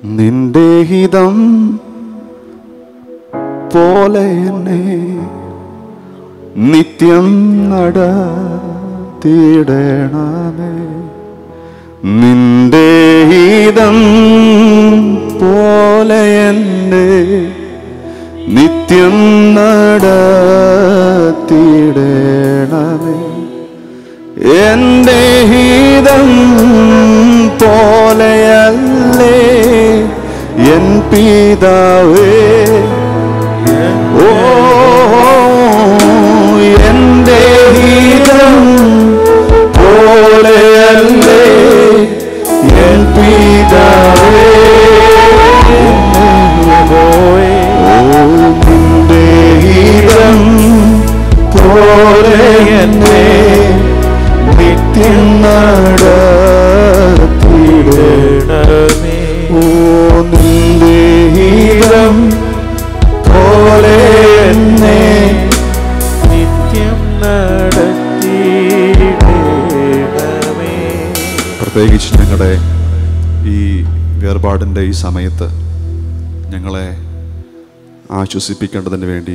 നിന്റെ ഹിതം പോലെ എന്നെ നിത്യം നടത്തിയിടണമേ നിന്റെ ഹിതം പോലെ എന്നെ നിത്യം നടത്തിയിടണമേ എന്റെ ഹിതം പോലെയല്ലേ എൻ പിതാവേ ഓ എന്റെ ഹിതം പോലെയല്ലേ എൻ പിതാവേ ഓ നിന്റെ ഹിതം പോലെ എന്നെ നിത്യം നടത്തിയിടണമേ ഓ നിന്റെ ഹിതം പോലെ എന്നെ നിത്യം നടത്തിയിടണമേ പ്രത്യേകിച്ച് ഞങ്ങളുടെ ഈ വേർപാടിൻ്റെ ഈ സമയത്ത് ഞങ്ങളെ ആശ്വസിപ്പിക്കേണ്ടതിന് വേണ്ടി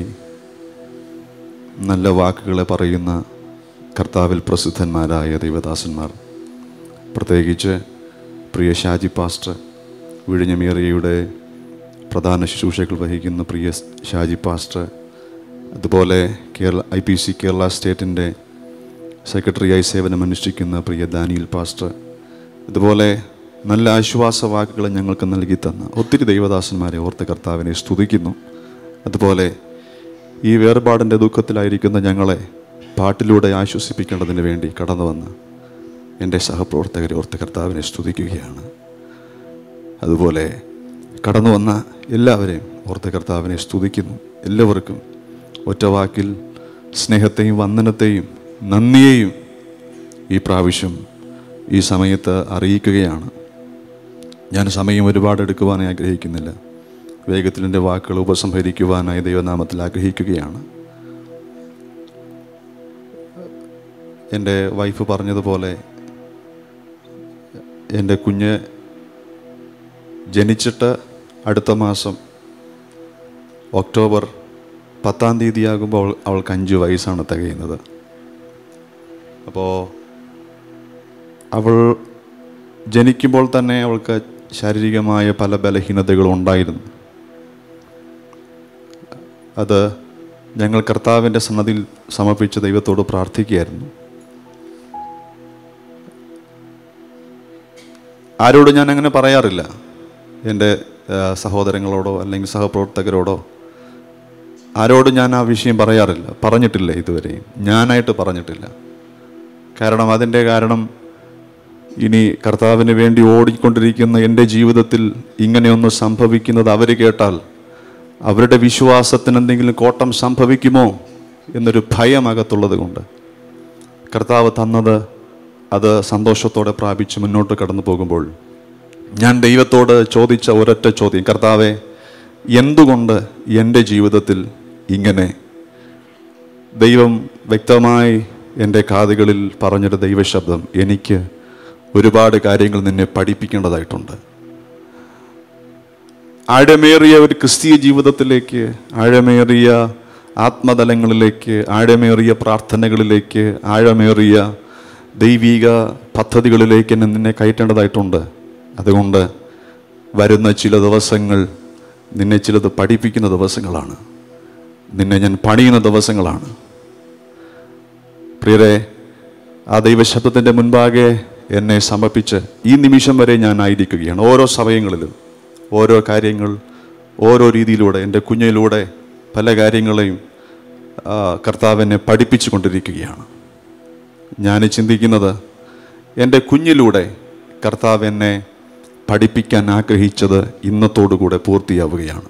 നല്ല വാക്കുകളെ പറയുന്ന കർത്താവിൽ പ്രസിദ്ധന്മാരായ ദൈവദാസന്മാർ പ്രത്യേകിച്ച് പ്രിയ ഷാജി പാസ്റ്റർ വിഴിഞ്ഞമേറിയയുടെ പ്രധാന ശുശ്രൂഷകൾ വഹിക്കുന്ന പ്രിയ ഷാജി പാസ്റ്റർ അതുപോലെ Kerala I P C Kerala സ്റ്റേറ്റിൻ്റെ സെക്രട്ടറിയായി സേവനമനുഷ്ഠിക്കുന്ന പ്രിയ ദാനിയൽ പാസ്റ്റർ ഇതുപോലെ നല്ല ആശ്വാസ വാക്കുകൾ ഞങ്ങൾക്ക് നൽകി തന്ന ഒത്തിരി ദൈവദാസന്മാരെ ഓർത്ത് കർത്താവിനെ സ്തുതിക്കുന്നു അതുപോലെ ഈ വേർപാടിൻ്റെ ദുഃഖത്തിലായിരിക്കുന്ന ഞങ്ങളെ പാട്ടിലൂടെ ആശ്വസിപ്പിക്കേണ്ടതിന് വേണ്ടി കടന്നു വന്ന എൻ്റെ സഹപ്രവർത്തകരെ ഓർത്ത് കർത്താവിനെ സ്തുതിക്കുകയാണ് അതുപോലെ കടന്നു വന്ന എല്ലാവരെയും ഓർത്ത് കർത്താവിനെ സ്തുതിക്കുന്നു എല്ലാവർക്കും ഒറ്റവാക്കിൽ സ്നേഹത്തെയും വന്ദനത്തെയും നന്ദിയെയും ഈ പ്രാവശ്യം ഈ സമയത്ത് അറിയിക്കുകയാണ് ഞാൻ സമയം ഒരുപാട് എടുക്കുവാനായി ആഗ്രഹിക്കുന്നില്ല വേഗത്തിൽ എൻ്റെ വാക്കുകൾ ഉപസംഹരിക്കുവാനായി ദൈവനാമത്തിൽ ആഗ്രഹിക്കുകയാണ് എൻ്റെ വൈഫ് പറഞ്ഞതുപോലെ എൻ്റെ കുഞ്ഞ് ജനിച്ചിട്ട് അടുത്ത മാസം ഒക്ടോബർ പത്താം തീയതിയാകുമ്പോൾ അവൾക്ക് അഞ്ച് വയസ്സാണ് തികയുന്നത് അപ്പോൾ അവൾ ജനിക്കുമ്പോൾ തന്നെ അവൾക്ക് ശാരീരികമായ പല ബലഹീനതകളും ഉണ്ടായിരുന്നു അത് ഞങ്ങൾ കർത്താവിൻ്റെ സന്നദ്ധിയിൽ സമർപ്പിച്ച് ദൈവത്തോട് പ്രാർത്ഥിക്കുകയായിരുന്നു ആരോടും ഞാൻ അങ്ങനെ പറയാറില്ല എൻ്റെ ആ, സഹോദരങ്ങളോടോ അല്ലെങ്കിൽ സഹപ്രവർത്തകരോടോ ആരോടും ഞാൻ ആ വിഷയം പറയാറില്ല പറഞ്ഞിട്ടില്ല ഇതുവരെയും ഞാനായിട്ട് പറഞ്ഞിട്ടില്ല കാരണം അതിൻ്റെ കാരണം ഇനി കർത്താവിന് വേണ്ടി ഓടിക്കൊണ്ടിരിക്കുന്ന എൻ്റെ ജീവിതത്തിൽ ഇങ്ങനെയൊന്ന് സംഭവിക്കുന്നത് അവർ കേട്ടാൽ അവരുടെ വിശ്വാസത്തിന് എന്തെങ്കിലും കോട്ടം സംഭവിക്കുമോ എന്നൊരു ഭയം അകത്തുള്ളത് കൊണ്ട് കർത്താവ് തന്നത് അത് സന്തോഷത്തോടെ പ്രാപിച്ച് മുന്നോട്ട് കടന്നു പോകുമ്പോൾ ഞാൻ ദൈവത്തോട് ചോദിച്ച ഒരൊറ്റ ചോദ്യം കർത്താവെ എന്തുകൊണ്ട് എൻ്റെ ജീവിതത്തിൽ ഇങ്ങനെ ദൈവം വ്യക്തമായി എൻ്റെ കാതുകളിൽ പറഞ്ഞൊരു ദൈവശബ്ദം എനിക്ക് ഒരുപാട് കാര്യങ്ങൾ നിന്നെ പഠിപ്പിക്കേണ്ടതായിട്ടുണ്ട് ആഴമേറിയ ഒരു ക്രിസ്തീയ ജീവിതത്തിലേക്ക് ആഴമേറിയ ആത്മതലങ്ങളിലേക്ക് ആഴമേറിയ പ്രാർത്ഥനകളിലേക്ക് ആഴമേറിയ ദൈവിക പദ്ധതികളിലേക്ക് എന്നെ നിന്നെ കയറ്റേണ്ടതായിട്ടുണ്ട് അതുകൊണ്ട് വരുന്ന ചില ദിവസങ്ങൾ നിന്നെ ചിലത് പഠിപ്പിക്കുന്ന ദിവസങ്ങളാണ് നിന്നെ ഞാൻ പണിയുന്ന ദിവസങ്ങളാണ് പ്രിയരെ ആ ദൈവശബ്ദത്തിൻ്റെ മുൻപാകെ എന്നെ സമർപ്പിച്ച് ഈ നിമിഷം വരെ ഞാൻ ആയിരിക്കുകയാണ് ഓരോ സമയങ്ങളിലും ഓരോ കാര്യങ്ങൾ ഓരോ രീതിയിലൂടെ എൻ്റെ കുഞ്ഞിലൂടെ പല കാര്യങ്ങളെയും ആ, കർത്താവ് എന്നെ പഠിപ്പിച്ചു കൊണ്ടിരിക്കുകയാണ് ഞാൻ ചിന്തിക്കുന്നത് എൻ്റെ കുഞ്ഞിലൂടെ കർത്താവ് എന്നെ പഠിപ്പിക്കാൻ ആഗ്രഹിച്ചത് ഇന്നത്തോടുകൂടെ പൂർത്തിയാവുകയാണ്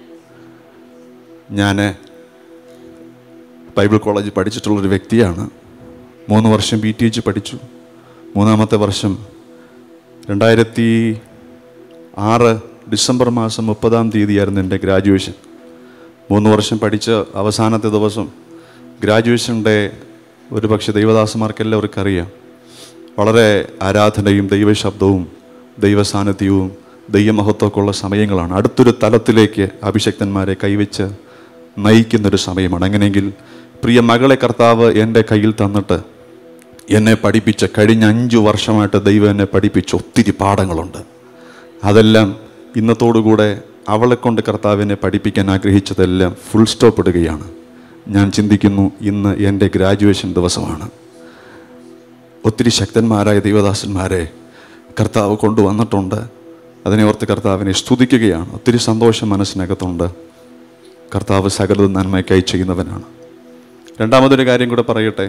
ഞാൻ ബൈബിൾ കോളേജിൽ പഠിച്ചിട്ടുള്ളൊരു വ്യക്തിയാണ് മൂന്ന് വർഷം ബി ടി എച്ച് പഠിച്ചു മൂന്നാമത്തെ വർഷം രണ്ടായിരത്തി ആറ് ഡിസംബർ മാസം മുപ്പതാം തീയതിയായിരുന്നു എൻ്റെ ഗ്രാജുവേഷൻ മൂന്ന് വർഷം പഠിച്ച അവസാനത്തെ ദിവസം ഗ്രാജുവേഷൻ്റെ ഒരു പക്ഷേ ദൈവദാസന്മാർക്ക് എല്ലാവർക്കും അറിയാം വളരെ ആരാധനയും ദൈവശബ്ദവും ദൈവസാന്നിധ്യവും ദൈവമഹത്വമൊക്കെയുള്ള സമയങ്ങളാണ് അടുത്തൊരു തലത്തിലേക്ക് അഭിഷക്തന്മാരെ കൈവച്ച് നയിക്കുന്നൊരു സമയമാണ് അങ്ങനെയെങ്കിൽ പ്രിയ മകളെ കർത്താവ് എൻ്റെ കയ്യിൽ തന്നിട്ട് എന്നെ പഠിപ്പിച്ച കഴിഞ്ഞ അഞ്ചു വർഷമായിട്ട് ദൈവം എന്നെ പഠിപ്പിച്ച ഒത്തിരി പാഠങ്ങളുണ്ട് അതെല്ലാം ഇന്നത്തോടുകൂടെ അവളെ കൊണ്ട് കർത്താവിനെ പഠിപ്പിക്കാൻ ആഗ്രഹിച്ചതെല്ലാം ഫുൾ സ്റ്റോപ്പ് ഇടുകയാണ് ഞാൻ ചിന്തിക്കുന്നു ഇന്ന് എൻ്റെ ഗ്രാജുവേഷൻ ദിവസമാണ് ഒത്തിരി ശക്തന്മാരായ ദൈവദാസന്മാരെ കർത്താവ് കൊണ്ടുവന്നിട്ടുണ്ട് അതിനെ ഓർത്ത് കർത്താവിനെ സ്തുതിക്കുകയാണ് ഒത്തിരി സന്തോഷം മനസ്സിനകത്തുണ്ട് കർത്താവ് സകലതും നന്മയ്ക്കായി ചെയ്യുന്നവനാണ് രണ്ടാമതൊരു കാര്യം കൂടെ പറയട്ടെ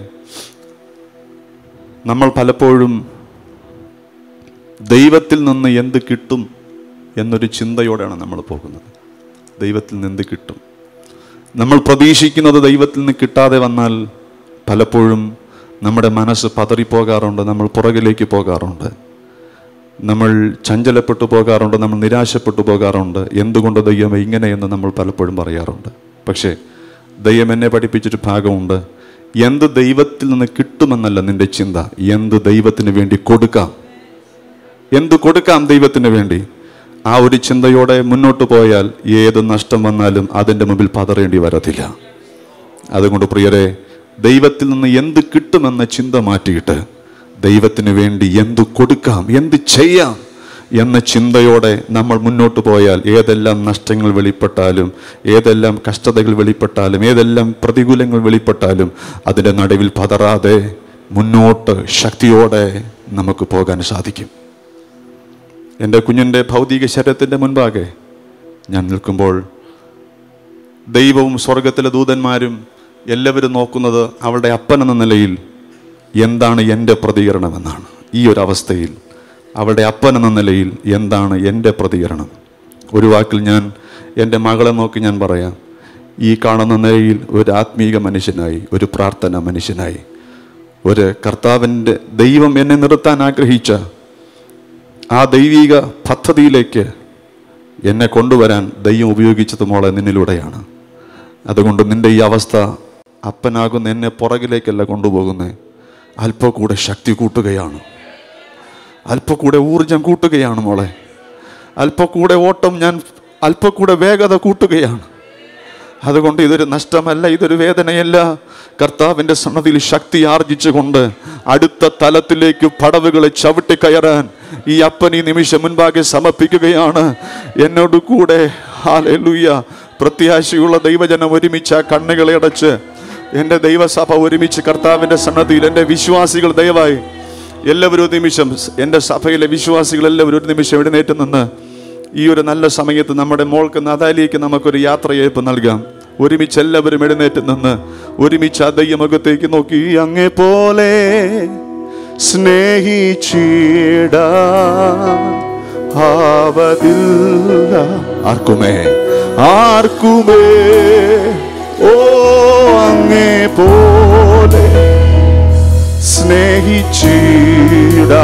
നമ്മൾ പലപ്പോഴും ദൈവത്തിൽ നിന്ന് എന്ത് കിട്ടും എന്നൊരു ചിന്തയോടെയാണ് നമ്മൾ പോകുന്നത് ദൈവത്തിൽ നിന്ന് എന്ത് കിട്ടും നമ്മൾ പ്രതീക്ഷിക്കുന്നത് ദൈവത്തിൽ നിന്ന് കിട്ടാതെ വന്നാൽ പലപ്പോഴും നമ്മുടെ മനസ്സ് പതറിപ്പോകാറുണ്ട് നമ്മൾ പുറകിലേക്ക് പോകാറുണ്ട് നമ്മൾ ചഞ്ചലപ്പെട്ടു പോകാറുണ്ട് നമ്മൾ നിരാശപ്പെട്ടു പോകാറുണ്ട് എന്തുകൊണ്ട് ദൈവം ഇങ്ങനെയെന്ന് നമ്മൾ പലപ്പോഴും പറയാറുണ്ട് പക്ഷേ ദൈവം എന്നെ പഠിപ്പിച്ചൊരു ഭാഗമുണ്ട് എന്ത് ദൈവത്തിൽ നിന്ന് കിട്ടുമെന്നല്ല നിന്റെ ചിന്ത എന്ത് ദൈവത്തിന് വേണ്ടി കൊടുക്കാം എന്ത് കൊടുക്കാം ദൈവത്തിന് വേണ്ടി ആ ഒരു ചിന്തയോടെ മുന്നോട്ട് പോയാൽ ഏത് നഷ്ടം വന്നാലും അതിൻ്റെ മുമ്പിൽ പതറേണ്ടി വരത്തില്ല അതുകൊണ്ട് പ്രിയരെ ദൈവത്തിൽ നിന്ന് എന്ത് കിട്ടുമെന്ന ചിന്ത മാറ്റിയിട്ട് ദൈവത്തിന് വേണ്ടി എന്ത് കൊടുക്കാം എന്ത് ചെയ്യാം എന്ന ചിന്തയോടെ നമ്മൾ മുന്നോട്ട് പോയാൽ ഏതെല്ലാം നഷ്ടങ്ങൾ വെളിപ്പെട്ടാലും ഏതെല്ലാം കഷ്ടതകൾ വെളിപ്പെട്ടാലും ഏതെല്ലാം പ്രതികൂലങ്ങൾ വെളിപ്പെട്ടാലും അതിൻ്റെ നടുവിൽ പതറാതെ മുന്നോട്ട് ശക്തിയോടെ നമുക്ക് പോകാൻ സാധിക്കും എൻ്റെ കുഞ്ഞിൻ്റെ ഭൗതിക ശരീരത്തിൻ്റെ മുൻപാകെ ഞാൻ നിൽക്കുമ്പോൾ ദൈവവും സ്വർഗത്തിലെ ദൂതന്മാരും എല്ലാവരും നോക്കുന്നത് അവളുടെ അപ്പൻ എന്ന നിലയിൽ എന്താണ് എൻ്റെ പ്രതികരണമെന്നാണ് ഈ ഒരു അവസ്ഥയിൽ അവളുടെ അപ്പൻ എന്ന നിലയിൽ എന്താണ് എൻ്റെ പ്രതികരണം ഒരു വാക്കിൽ ഞാൻ എൻ്റെ മകളെ നോക്കി ഞാൻ പറയാം ഈ കാണുന്ന നിലയിൽ ഒരു ആത്മീക മനുഷ്യനായി ഒരു പ്രാർത്ഥന മനുഷ്യനായി ഒരു കർത്താവിൻ്റെ ദൈവം എന്നെ നിർത്താൻ ആഗ്രഹിച്ച ആ ദൈവിക പദ്ധതിയിലേക്ക് എന്നെ കൊണ്ടുവരാൻ ദൈവം ഉപയോഗിച്ചത് മോളെ നിന്നിലൂടെയാണ് അതുകൊണ്ട് നിന്റെ ഈ അവസ്ഥ അപ്പനാകുന്ന എന്നെ പുറകിലേക്കല്ല കൊണ്ടുപോകുന്നത് അല്പം കൂടെ ശക്തി കൂട്ടുകയാണ് അല്പം കൂടെ ഊർജം കൂട്ടുകയാണ് മോളെ അല്പം കൂടെ ഓട്ടം ഞാൻ അല്പം കൂടെ വേഗത കൂട്ടുകയാണ് അതുകൊണ്ട് ഇതൊരു നഷ്ടമല്ല ഇതൊരു വേദനയല്ല കർത്താവിൻ്റെ സന്നദ്ധിയിൽ ശക്തി ആർജിച്ചുകൊണ്ട് അടുത്ത തലത്തിലേക്ക് പടവുകളെ ചവിട്ടി കയറാൻ ഈ അപ്പൻ ഈ നിമിഷം മുൻപാകെ സമർപ്പിക്കുകയാണ് എന്നോട് കൂടെ ഹാലൂയ പ്രത്യാശയുള്ള ദൈവജനം ഒരുമിച്ച് ആ കണ്ണുകളെ അടച്ച് എൻ്റെ ദൈവസഭ ഒരുമിച്ച് കർത്താവിൻ്റെ സന്നദ്ധിയിൽ എൻ്റെ വിശ്വാസികൾ ദയവായി എല്ലാവരും ഒരു നിമിഷം എൻ്റെ സഭയിലെ വിശ്വാസികൾ എല്ലാവരും ഒരു നിമിഷം എഴുന്നേറ്റ് നിന്ന് ഈ ഒരു നല്ല സമയത്ത് നമ്മുടെ മോൾക്ക് നദാലിക്ക് നമുക്കൊരു യാത്രയയപ്പ് നൽകാം ഒരുമിച്ച് എല്ലാവരും എഴുന്നേറ്റ് നിന്ന് ഒരുമിച്ച് ആ ദൈവമുഖത്തേക്ക് നോക്കി അങ്ങേ പോലെ സ്നേഹിച്ചിട ആവതില്ല ആർക്കുമേ ആർക്കുമേ ഓ അങ്ങേ പോലെ സ്നേഹിച്ചിട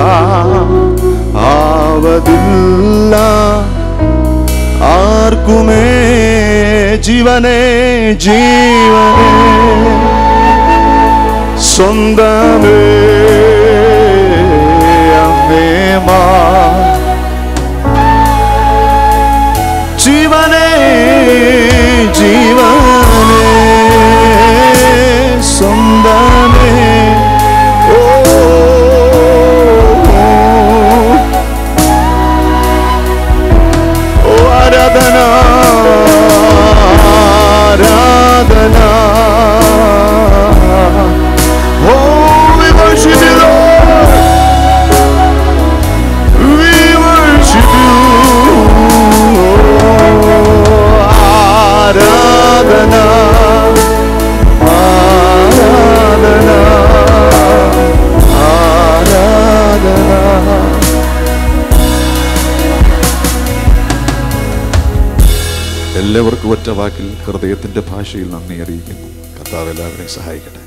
ആവതില്ല ആർക്കുമേ ജീവനെ ജീവനെ സ്വന്തമേ അങ്ങേമാ ജീവനെ ജീവനെ സ്വന്തമേ ഓ ഓ ആരാധന ആരാധന ഓ we worship you Lord we worship you ആരാധന ആരാധന ആരാധന എല്ലാവർക്കും ഒറ്റ വാക്കിൽ ഹൃദയത്തിന്റെ ഭാഷയിൽ നന്ദി അറിയിക്കുന്നു കർത്താവ് എല്ലാവരെയും സഹായിക്കട്ടെ